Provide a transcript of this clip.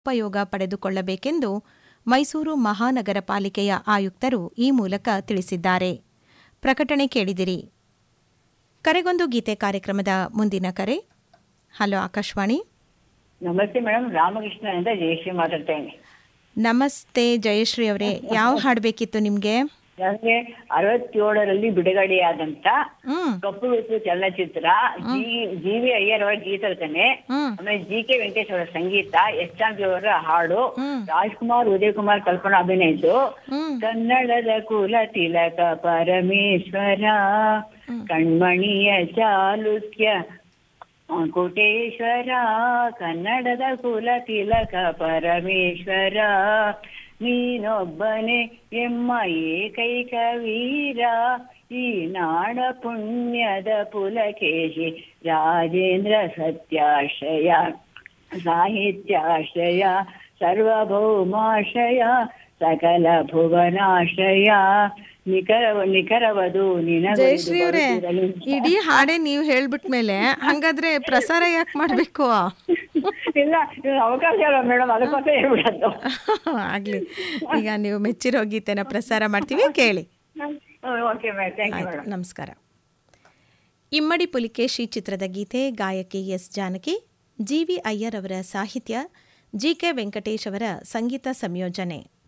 ಉಪಯೋಗ ಪಡೆದುಕೊಳ್ಳಬೇಕೆಂದು ಮೈಸೂರು ಮಹಾನಗರ ಪಾಲಿಕೆಯ ಆಯುಕ್ತರು ಈ ಮೂಲಕ ತಿಳಿಸಿದ್ದಾರೆ ಪ್ರಕಟಣೆ ಕೇಳಿದಿರಿ ಕರೆಗೊಂದು ಗೀತೆ ಕಾರ್ಯಕ್ರಮದ ಮುಂದಿನ ಕರೆ ಹಲೋ ಆಕಾಶವಾಣಿ ನಮಸ್ತೆ ಮೇಡಮ್ ರಾಮಕೃಷ್ಣ ಅಂತ ಜಯಶ್ರೀ ಮಾತಾಡ್ತೇನೆ ನಮಸ್ತೆ ಜಯಶ್ರೀ ಅವರೇ ಯಾವ ಹಾಡು ಬೇಕಿತ್ತು ನಿಮಗೆ ನನಗೆ ಅರವತ್ತೇಳರಲ್ಲಿ ಬಿಡುಗಡೆಯಾದಂತ ಹ್ಮ್ ಕಪ್ಪು ಬಿಟ್ಟು ಚಲನಚಿತ್ರ ಜಿ ಜಿ ವಿ ಅಯ್ಯರ್ ಅವರ ಗೀತರಚನೆ ಹ್ಮ್ ಆಮೇಲೆ ಜಿ ಕೆ ವೆಂಕಟೇಶ್ ಅವರ ಸಂಗೀತ ಎಸ್ ಶಾಂತಿ ಅವರ ಹಾಡು ಹ್ಮ್. ರಾಜ್ಕುಮಾರ್ ಉದಯ್ ಕುಮಾರ್ ಕಲ್ಪನಾ ಅಭಿನಯಿತು ಹ್ಮ್ ಕನ್ನಡದ ಕುಲ ತಿಲಕ ಪರಮೇಶ್ವರ ಕಣ್ಮಣಿಯ ಚಾಲುಕ್ಯ ಕೋಟೇಶ್ವರ ಕನ್ನಡದ ಕುಲ ತಿಲಕ ಪರಮೇಶ್ವರ ನೀನೊಬ್ಬನೇ ಎಮ್ಮ ಏಕೈಕ ವೀರ ಈ ನಾಡ ಪುಣ್ಯದ ಪುಲಕೇಶಿ ರಾಜೇಂದ್ರ ಸತ್ಯಾಶ್ರಯ ಸಾಹಿತ್ಯಾಶ್ರಯ ಸರ್ವಭೌಮಾಶ್ರಯ ಸಕಲ ಭುವನಾಶ್ರಯ ನಿಖರ ನಿಖರವದು ಜಯಶ್ರೀ ಅವರೇ ನಿನಗೆ ಇಡೀ ಹಾಡೇ ನೀವು ಹೇಳ್ಬಿಟ್ಮೇಲೆ ಹಂಗಾದ್ರೆ ಪ್ರಸಾರ ಯಾಕೆ ಮಾಡಬೇಕು ಇಲ್ಲ ಇದು ಅವಕಾಶ ಇಲ್ಲ ಮೇಡಮ್ ಅದಕ್ಕೋಸ್ಕರ ಹೇಳ್ಬಿಡದ್ದು ಆಗ್ಲಿ ಈಗ ನೀವು ಮೆಚ್ಚಿರೋ ಗೀತೆನ ಪ್ರಸಾರ ಮಾಡ್ತೀವಿ ಕೇಳಿ ಓಕೆ ಮೇಡಮ್ ಥ್ಯಾಂಕ್ ಯು ಆಯ್ತು, ಮೇಡಮ್ ನಮಸ್ಕಾರ ಇಮ್ಮಡಿ ಪುಲಿಕೇಶಿ ಚಿತ್ರದ ಗೀತೆ ಗಾಯಕಿ S Janaki G V Iyer ಅವರ ಸಾಹಿತ್ಯ ಜಿ ಕೆ ವೆಂಕಟೇಶ್ ಅವರ ಸಂಗೀತ ಸಂಯೋಜನೆ